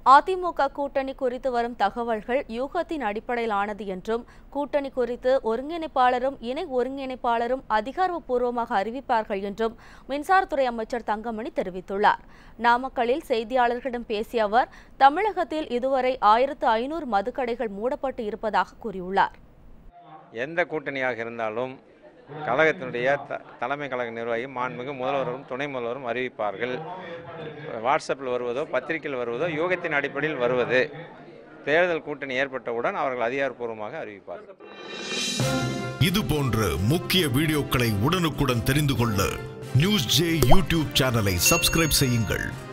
அதிமுக கூட்டணி குறித்து வரும் தகவல்கள் யூகத்தின் அடிப்படையிலானது என்றும் கூட்டணி குறித்து ஒருங்கிணைப்பாளரும் இணை ஒருங்கிணைப்பாளரும் அதிகாரப்பூர்வமாக அறிவிப்பார்கள் என்றும் மின்சாரத்துறை அமைச்சர் தங்கமணி தெரிவித்துள்ளார் நாமக்கல்லில் செய்தியாளர்களிடம் பேசிய அவர் தமிழகத்தில் இதுவரை ஆயிரத்து ஐநூறு மதுக்கடைகள் மூடப்பட்டு இருப்பதாக கூறியுள்ளார் எந்த கூட்டணியாக இருந்தாலும் கழகத்தினுடைய த தலைமை கழக நிர்வாகி மாண்புமிகு முதல்வரும் துணை முதல்வரும் அறிவிப்பார்கள் வாட்ஸ்அப்பில் வருவதோ பத்திரிகையில் வருவதோ யூகத்தின் அடிப்படையில் வருவது தேர்தல் கூட்டணி ஏற்பட்டவுடன் அவர்கள் அதிகாரப்பூர்வமாக அறிவிப்பார்கள் இது போன்ற முக்கிய வீடியோக்களை உடனுக்குடன் தெரிந்து கொள்ள நியூஸ் ஜே யூடியூப் சேனலை சப்ஸ்கிரைப் செய்யுங்கள்